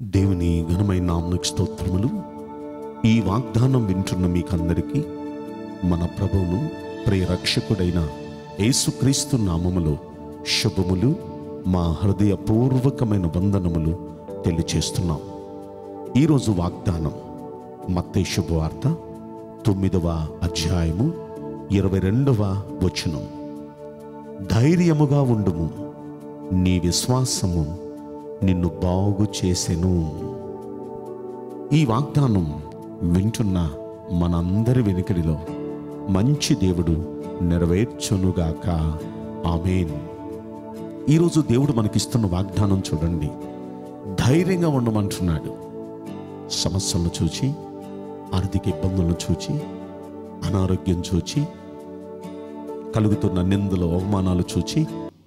దేవుని ఘనమైన నామకు స్తోత్రములు ఈ వాగ్దానం వింటున్న మీకందరికీ మన ప్రభువును ప్రియరక్షకుడైన యేసుక్రీస్తు నామములో శుభములు మా హృదయపూర్వకమైన వందనములు తెలియచేస్తున్నాం ఈరోజు వాగ్దానం మత్తయి శుభవార్త తొమ్మిదవ అధ్యాయము ఇరవై రెండవ వచనం ధైర్యముగా ఉండుము నీ విశ్వాసము నిన్ను బాగు చేసెను ఈ వాగ్దానం వింటున్న మనందరి వెనుకడిలో మంచి దేవుడు నెరవేర్చునుగాక ఆమెన్ ఈరోజు దేవుడు మనకిస్తున్న వాగ్దానం చూడండి ధైర్యంగా ఉండమంటున్నాడు సమస్యలను చూచి ఆర్థిక ఇబ్బందులను చూచి అనారోగ్యం చూచి కలుగుతున్న నిందలు అవమానాలు చూచి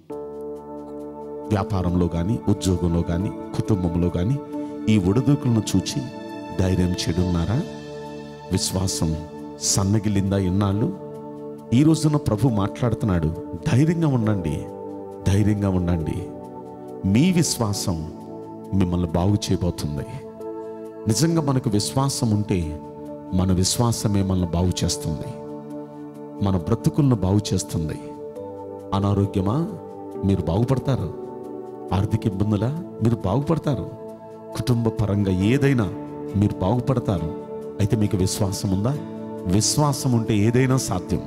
వ్యాపారంలో కానీ ఉద్యోగంలో కానీ కుటుంబంలో కానీ ఈ ఒడిదుడుకులను చూచి ధైర్యం చెడున్నారా విశ్వాసం సన్నగిలిందా ఇన్నాళ్ళు ఈ రోజున ప్రభు మాట్లాడుతున్నాడు ధైర్యంగా ఉండండి ధైర్యంగా ఉండండి మీ విశ్వాసం మిమ్మల్ని బాగు చేయబోతుంది నిజంగా మనకు విశ్వాసం ఉంటే మన విశ్వాసమే మనల్ని బాగు చేస్తుంది మన బ్రతుకులను బాగు చేస్తుంది అనారోగ్యమా మీరు బాగుపడతారు ఆర్థిక ఇబ్బందులా మీరు బాగుపడతారు కుటుంబ పరంగా ఏదైనా మీరు బాగుపడతారు అయితే మీకు విశ్వాసం ఉందా విశ్వాసం ఉంటే ఏదైనా సాధ్యం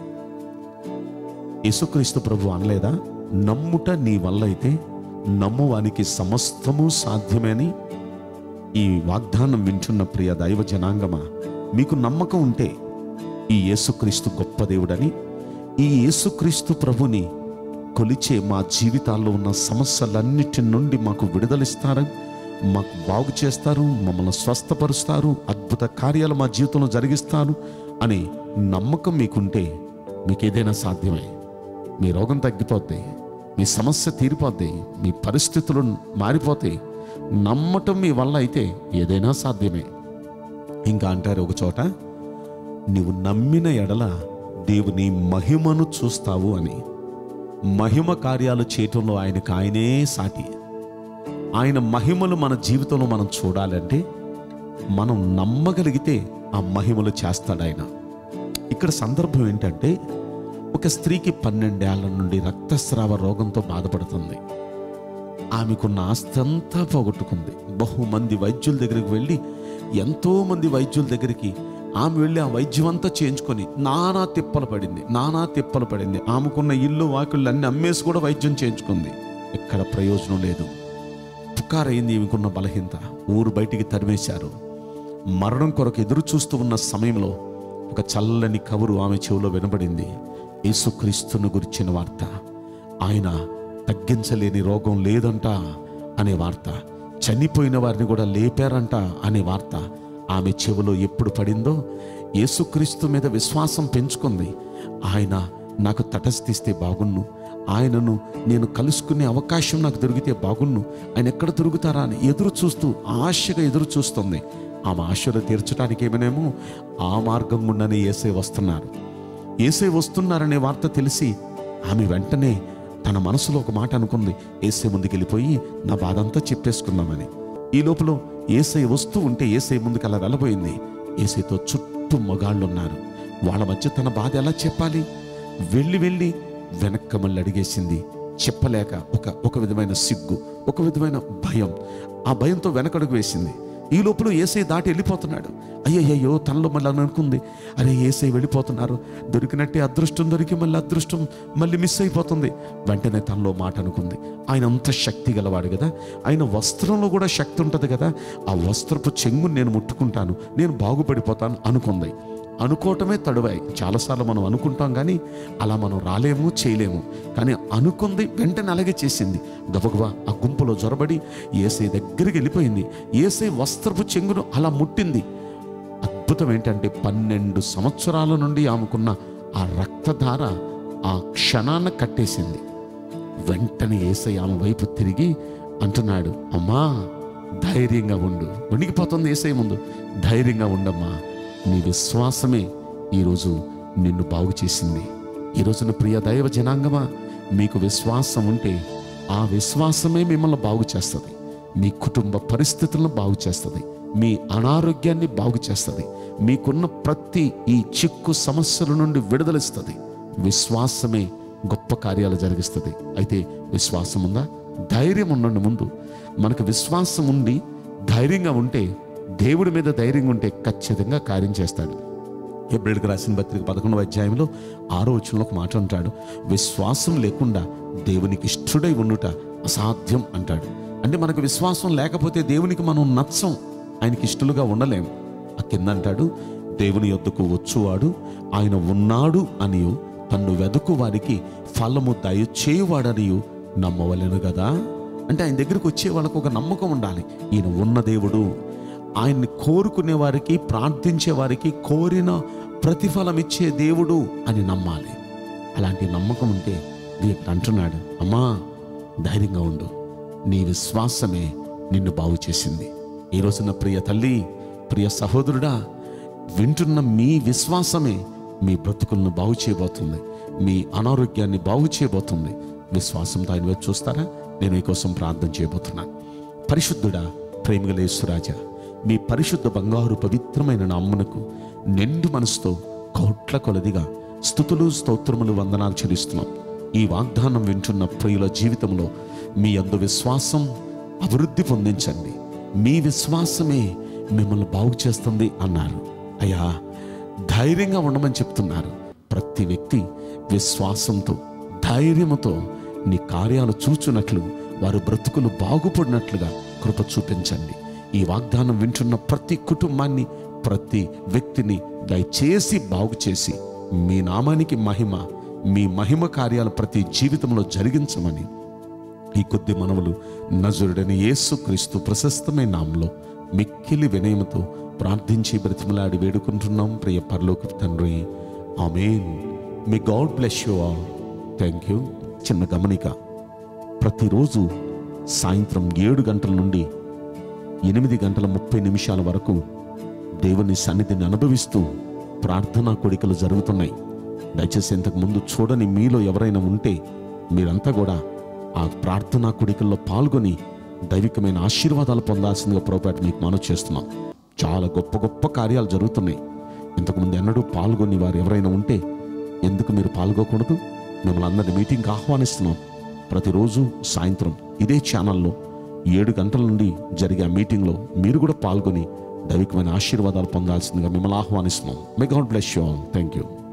యేసుక్రీస్తు ప్రభు అనలేదా నమ్ముట నీ వల్ల అయితే నమ్మువానికి సమస్తము సాధ్యమే అని ఈ వాగ్దానం వింటున్న ప్రియ దైవ జనాంగమా మీకు నమ్మకం ఉంటే ఈ యేసుక్రీస్తు గొప్ప దేవుడని ఈ యేసుక్రీస్తు ప్రభుని కొలిచే మా జీవితాల్లో ఉన్న సమస్యలన్నిటి నుండి మాకు విడుదలిస్తారు మాకు బాగు చేస్తారు మమ్మల్ని స్వస్థపరుస్తారు అద్భుత కార్యాలు మా జీవితంలో జరిగిస్తారు అనే నమ్మకం మీకుంటే మీకు ఏదైనా సాధ్యమే మీ రోగం తగ్గిపోద్ది మీ సమస్య తీరిపోద్ది మీ పరిస్థితులు మారిపోతాయి నమ్మటం మీ వల్ల అయితే ఏదైనా సాధ్యమే ఇంకా అంటారు ఒక చోట నీవు నమ్మిన ఎడల దేవుని మహిమను చూస్తావు అని మహిమ కార్యాలు చేయటంలో ఆయనకు ఆయనే సాటి ఆయన మహిమలు మన జీవితంలో మనం చూడాలంటే మనం నమ్మగలిగితే ఆ మహిమలు చేస్తాడు ఆయన ఇక్కడ సందర్భం ఏంటంటే ఒక స్త్రీకి పన్నెండేళ్ల నుండి రక్తస్రావ రోగంతో బాధపడుతుంది ఆమెకున్న ఆస్తి అంతా పోగొట్టుకుంది బహుమంది వైద్యుల దగ్గరికి వెళ్ళి ఎంతో మంది వైద్యుల దగ్గరికి ఆమె వెళ్ళి ఆ వైద్యం అంతా చేయించుకొని నానా తిప్పలు పడింది నానా తిప్పలు పడింది ఆమెకున్న ఇల్లు వాకిళ్ళు అన్ని అమ్మేసి కూడా వైద్యం చేయించుకుంది ఎక్కడ ప్రయోజనం లేదు పుకారైంది ఈమెకున్న బలహీనత ఊరు బయటికి తరిమేశారు మరణం కొరకు ఎదురు చూస్తూ ఉన్న సమయంలో ఒక చల్లని కబురు ఆమె చెవిలో వినబడింది యేసుక్రీస్తును గురించిన వార్త ఆయన తగ్గించలేని రోగం లేదంట అనే వార్త చనిపోయిన వారిని కూడా లేపారంట అనే వార్త ఆమె చెవిలో ఎప్పుడు పడిందో యేసుక్రీస్తు మీద విశ్వాసం పెంచుకుంది ఆయన నాకు తటస్థిస్తే బాగున్ను ఆయనను నేను కలుసుకునే అవకాశం నాకు దొరికితే బాగున్ను ఆయన ఎక్కడ దొరుకుతారా అని ఎదురు చూస్తూ ఆశగా ఎదురు చూస్తుంది ఆమె ఆశలు తీర్చడానికి ఏమనేమో ఆ మార్గం గుండానే ఏసై వస్తున్నారు ఏసై వస్తున్నారనే వార్త తెలిసి ఆమె వెంటనే తన మనసులో ఒక మాట అనుకుంది ఏసై ముందుకు వెళ్ళిపోయి నా బాధ అంతా చెప్పేసుకుందామని ఈ లోపల ఏసై వస్తూ ఉంటే ఏసై ముందుకు అలా వెళ్ళబోయింది ఏసైతో చుట్టూ మగాళ్ళు ఉన్నారు వాళ్ళ మధ్య తన బాధ ఎలా చెప్పాలి వెళ్ళి వెళ్ళి వెనక్కి మళ్ళీ అడిగేసింది చెప్పలేక ఒక ఒక విధమైన సిగ్గు ఒక విధమైన భయం ఆ భయంతో వెనకడుగు వేసింది ఈ లోపల ఏసై దాటి వెళ్ళిపోతున్నాడు అయ్యయ్యో తనలో మళ్ళీ అని అనుకుంది అరే ఏసై వెళ్ళిపోతున్నారు దొరికినట్టే అదృష్టం దొరికి మళ్ళీ అదృష్టం మళ్ళీ మిస్ అయిపోతుంది వెంటనే తనలో మాట అనుకుంది ఆయన అంత శక్తి గలవాడు కదా ఆయన వస్త్రంలో కూడా శక్తి ఉంటుంది కదా ఆ వస్త్రపు చెంగుని నేను ముట్టుకుంటాను నేను బాగుపడిపోతాను అనుకుంది అనుకోవటమే తడువాయి చాలాసార్లు మనం అనుకుంటాం కానీ అలా మనం రాలేము చేయలేము కానీ అనుకుంది వెంటనే అలాగే చేసింది గబగబా ఆ గుంపులో జొరబడి ఏసై దగ్గరికి వెళ్ళిపోయింది ఏసై వస్త్రపు చెంగును అలా ముట్టింది అద్భుతం ఏంటంటే పన్నెండు సంవత్సరాల నుండి ఆమెకున్న ఆ రక్తధార ఆ క్షణాన కట్టేసింది వెంటనే ఏసై ఆమె వైపు తిరిగి అంటున్నాడు అమ్మా ధైర్యంగా ఉండు వణికిపోతుంది ఏసై ముందు ధైర్యంగా ఉండమ్మా నీ విశ్వాసమే ఈరోజు నిన్ను బాగు చేసింది ఈ రోజున ప్రియ దైవ జనాంగమా మీకు విశ్వాసం ఉంటే ఆ విశ్వాసమే మిమ్మల్ని బాగు చేస్తుంది మీ కుటుంబ పరిస్థితులను బాగు చేస్తుంది మీ అనారోగ్యాన్ని బాగు చేస్తుంది మీకున్న ప్రతి ఈ చిక్కు సమస్యల నుండి విడుదలిస్తుంది విశ్వాసమే గొప్ప కార్యాలు జరిగిస్తుంది అయితే విశ్వాసం ఉందా ధైర్యం ఉండండి ముందు మనకు విశ్వాసం ఉండి ధైర్యంగా ఉంటే దేవుడి మీద ధైర్యంగా ఉంటే ఖచ్చితంగా కార్యం చేస్తాడు హెబ్రిల్కి రాసిన పత్రిక పదకొండవ అధ్యాయంలో ఆరో వచనంలో ఒక మాట అంటాడు విశ్వాసం లేకుండా దేవునికి ఇష్టడై ఉండుట అసాధ్యం అంటాడు అంటే మనకు విశ్వాసం లేకపోతే దేవునికి మనం నచ్చం ఆయనకి ఇష్టలుగా ఉండలేం ఆ కింద అంటాడు దేవుని యొద్దకు వచ్చువాడు ఆయన ఉన్నాడు అనియు తన్ను వెదుకు వారికి ఫలము దయచేయువాడనియు నమ్మవలెను కదా అంటే ఆయన దగ్గరికి వచ్చే వాళ్ళకు ఒక నమ్మకం ఉండాలి ఈయన ఉన్న దేవుడు ఆయన్ని కోరుకునే వారికి ప్రార్థించే వారికి కోరిన ప్రతిఫలం ఇచ్చే దేవుడు అని నమ్మాలి అలాంటి నమ్మకం ఉంటే దేవుడు అంటున్నాడు అమ్మా ధైర్యంగా ఉండు నీ విశ్వాసమే నిన్ను బాగు చేసింది ఈ రోజున ప్రియ తల్లి ప్రియ సహోదరుడా వింటున్న మీ విశ్వాసమే మీ బ్రతుకులను బాగు చేయబోతుంది మీ అనారోగ్యాన్ని బాగు చేయబోతుంది విశ్వాసంతో ఆయన వైపు చూస్తారా నేను మీకోసం ప్రార్థన చేయబోతున్నాను పరిశుద్ధుడా ప్రేమగలేశ్వరాజా మీ పరిశుద్ధ బంగారు పవిత్రమైన నామ్మునకు నిండు మనసుతో కోట్ల కొలదిగా స్థుతులు స్తోత్రములు వందనాలు చెల్లిస్తున్నాం ఈ వాగ్దానం వింటున్న ప్రియుల జీవితంలో మీ అందు విశ్వాసం అభివృద్ధి పొందించండి మీ విశ్వాసమే మిమ్మల్ని బాగు చేస్తుంది అన్నారు అయ్యా ధైర్యంగా ఉండమని చెప్తున్నారు ప్రతి వ్యక్తి విశ్వాసంతో ధైర్యముతో నీ కార్యాలు చూచున్నట్లు వారి బ్రతుకులు బాగుపడినట్లుగా కృప చూపించండి ఈ వాగ్దానం వింటున్న ప్రతి కుటుంబాన్ని ప్రతి వ్యక్తిని దయచేసి బాగు చేసి మీ నామానికి మహిమ మీ మహిమ కార్యాలు ప్రతి జీవితంలో జరిగించమని ఈ కొద్ది మనవులు నజరుడని యేసు క్రీస్తు ప్రశస్తమైన నామంలో మిక్కిలి వినయముతో ప్రార్థించి బ్రతిమలాడి వేడుకుంటున్నాం ప్రియ పరలోక తండ్రి ఆమెన్ మీ God bless you all thank you చిన్న గమనిక ప్రతిరోజు సాయంత్రం ఏడు గంటల నుండి ఎనిమిది గంటల ముప్పై నిమిషాల వరకు దేవుని సన్నిధిని అనుభవిస్తూ ప్రార్థనా కోడికలు జరుగుతున్నాయి దయచేసి ఇంతకు ముందు చూడని మీలో ఎవరైనా ఉంటే మీరంతా కూడా ఆ ప్రార్థనా కోడికల్లో పాల్గొని దైవికమైన ఆశీర్వాదాలు పొందాల్సిందిగా ప్రోపేట మీకు మనవి చేస్తున్నాం చాలా గొప్ప గొప్ప కార్యాలు జరుగుతున్నాయి ఇంతకుముందు ఎన్నడూ పాల్గొని వారు ఎవరైనా ఉంటే ఎందుకు మీరు పాల్గొకూడదు మిమ్మల్ని అందరినీ మీటింగ్కి ఆహ్వానిస్తున్నాం ప్రతిరోజు సాయంత్రం ఇదే ఛానల్లో ఏడు గంటల నుండి జరిగే ఆ మీటింగ్లో మీరు కూడా పాల్గొని దైవికమైన ఆశీర్వాదాలు పొందాల్సిందిగా మిమ్మల్ని ఆహ్వానిస్తున్నాం may God bless you all thank you